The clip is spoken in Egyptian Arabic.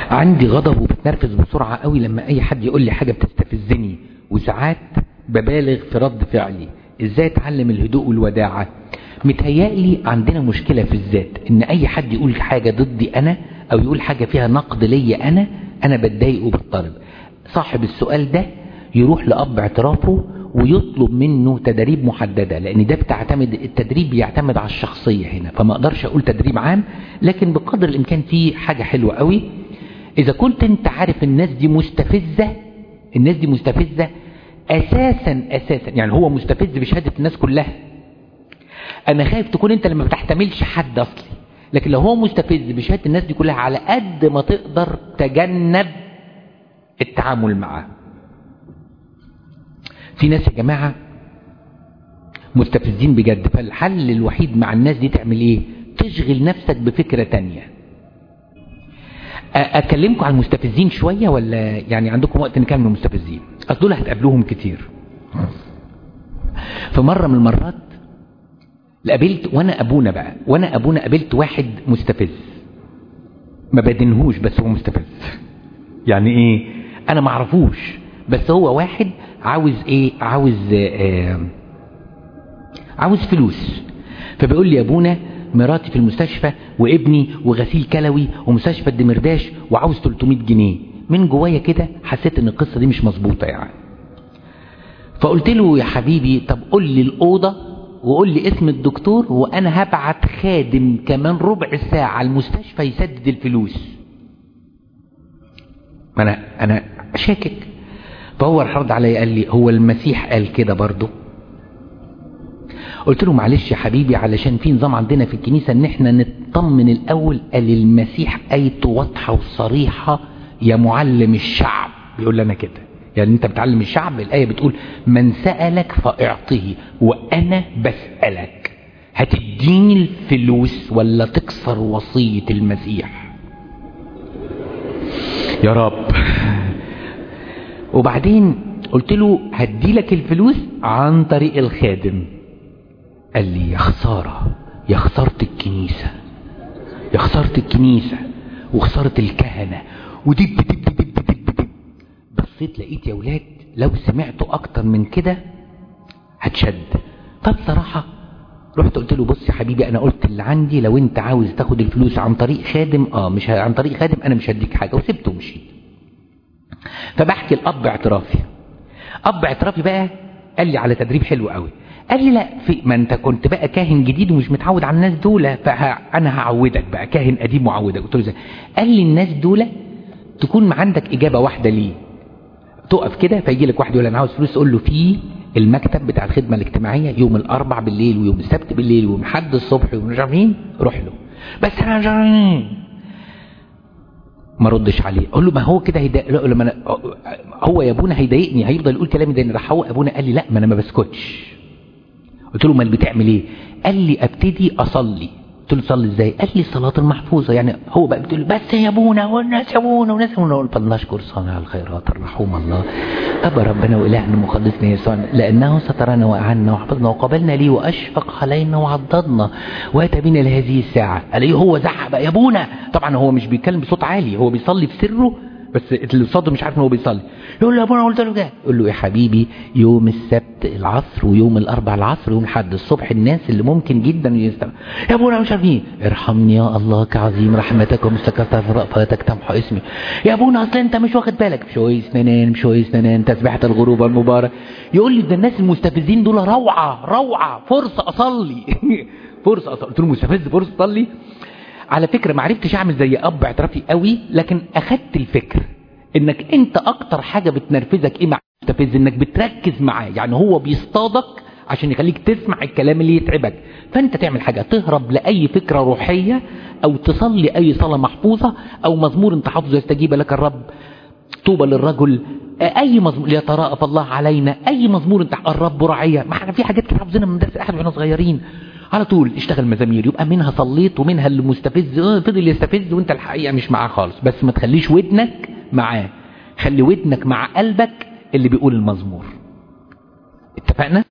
عندي غضب وبتنرفز بسرعة قوي لما اي حد يقول لي حاجة بتستفزني وساعات ببالغ في رد فعلي ازاي اتعلم الهدوء والوداعة متهيألي عندنا مشكلة في الذات ان اي حد يقول حاجة ضدي انا او يقول حاجة فيها نقد ليا انا انا بتضايق وبضطرب صاحب السؤال ده يروح لأب اعترافه ويطلب منه تدريب محددة لأن ده بتعتمد التدريب بيعتمد على الشخصية هنا فما أقدرش أقول تدريب عام لكن بقدر الإمكان فيه حاجة حلوة قوي إذا كنت أنت عارف الناس دي مستفزة الناس دي مستفزة أساسا أساسا يعني هو مستفز بشهادة الناس كلها أنا خايف تكون أنت لما بتحتملش حد أصلي لكن لو هو مستفز بشهادة الناس دي كلها على قد ما تقدر تجنب التعامل معاه في ناس يا جماعة مستفزين بجد فالحل الوحيد مع الناس دي تعمل ايه تشغل نفسك بفكرة تانية اكلمكم عن المستفزين شوية ولا يعني عندكم وقت نكمل المستفزين اصل دول هتقابلوهم كتير في مرة من المرات قابلت وانا ابونا بقى وانا ابونا قابلت واحد مستفز ما بدنهوش بس هو مستفز يعني ايه انا معرفوش بس هو واحد عاوز ايه عاوز آه عاوز فلوس فبيقول لي يا ابونا مراتي في المستشفى وابني وغسيل كلوي ومستشفى الدمرداش وعاوز 300 جنيه من جوايا كده حسيت ان القصة دي مش مظبوطة يعني فقلت له يا حبيبي طب قول لي الأوضة وقول لي اسم الدكتور وانا هبعت خادم كمان ربع ساعة المستشفى يسدد الفلوس انا انا شاكك فهو الحرد علي قال لي هو المسيح قال كده برضه قلت له معلش يا حبيبي علشان في نظام عندنا في الكنيسة ان احنا نطمن الاول قال المسيح ايته واضحة وصريحة يا معلم الشعب بيقول لنا كده يعني انت بتعلم الشعب الاية بتقول من سألك فاعطه وانا بسألك هتديني الفلوس ولا تكسر وصية المسيح يا رب وبعدين قلت له هدي لك الفلوس عن طريق الخادم قال لي يا خسارة يا خسارة الكنيسة يا خسارة الكنيسة وخسارة الكهنة ودب دب دب دب دب دب بصيت لقيت يا ولاد لو سمعتوا اكتر من كده هتشد فبصراحة رحت قلت له بص يا حبيبي انا قلت اللي عندي لو انت عاوز تاخد الفلوس عن طريق خادم اه مش عن طريق خادم انا مش هديك حاجة وسبته ومشيت فبحكي الاب اعترافي اب اعترافي بقى قال لي على تدريب حلو قوي قال لي لا في ما انت كنت بقى كاهن جديد ومش متعود على الناس دول فانا هعودك بقى كاهن قديم وعودك قلت له ازاي قال لي الناس دول تكون ما عندك اجابه واحده ليه تقف كده فيجي لك واحد يقول انا عاوز فلوس تقول له في المكتب بتاع الخدمه الاجتماعيه يوم الاربع بالليل ويوم السبت بالليل ويوم حد الصبح ويوم مش عارفين روح له بس انا مش عارفين ما ردش عليه اقول له ما هو كده هيضايق لما أنا هو يا ابونا هيضايقني هيفضل يقول كلامي ده راح هو ابونا قال لي لا ما انا ما بسكتش قلت له امال بتعمل ايه قال لي ابتدي اصلي قلت له صلي ازاي قال لي الصلاه المحفوظه يعني هو بقى بتقول بس يا ابونا والناس يا ابونا والناس يا ابونا قلت نشكر صانع الخيرات الرحوم الله ابا ربنا والهنا مخلصنا يسوع لانه سترنا واعنا وحفظنا وقبلنا ليه واشفق علينا وعضدنا واتى بنا لهذه الساعه قال لي هو زعق بقى يا ابونا طبعا هو مش بيتكلم بصوت عالي هو بيصلي في سره بس اللي قصاده مش عارف ان هو بيصلي يقول له يا ابونا قلت له كده يقول له يا حبيبي يوم السبت العصر ويوم الاربع العصر ويوم الحد الصبح الناس اللي ممكن جدا يستمع يا ابونا مش عارفين ارحمني يا الله كعظيم رحمتك ومستكثر رأفتك تمحو اسمي يا ابونا اصل انت مش واخد بالك مشويس ننان مشويس ننان تسبيحة الغروب المبارك يقول لي ده الناس المستفزين دول روعة روعة فرصة اصلي فرصة اصلي قلت له مستفز فرصة اصلي على فكرة ما عرفتش اعمل زي اب اعترافي قوي لكن اخدت الفكر انك انت اكتر حاجة بتنرفزك ايه مع المستفز انك بتركز معاه يعني هو بيصطادك عشان يخليك تسمع الكلام اللي يتعبك فانت تعمل حاجة تهرب لأي فكرة روحية او تصلي اي صلاة محفوظة او مزمور انت حافظه يستجيب لك الرب طوبى للرجل اي مزمور يتراءف الله علينا اي مزمور انت الرب رعية ما احنا في حاجات كده حافظينها من درس احد واحنا صغيرين على طول اشتغل مزامير يبقى منها صليت ومنها اللي مستفز فضل يستفز وانت الحقيقة مش معاه خالص بس ما تخليش ودنك معاه خلي ودنك مع قلبك اللي بيقول المزمور اتفقنا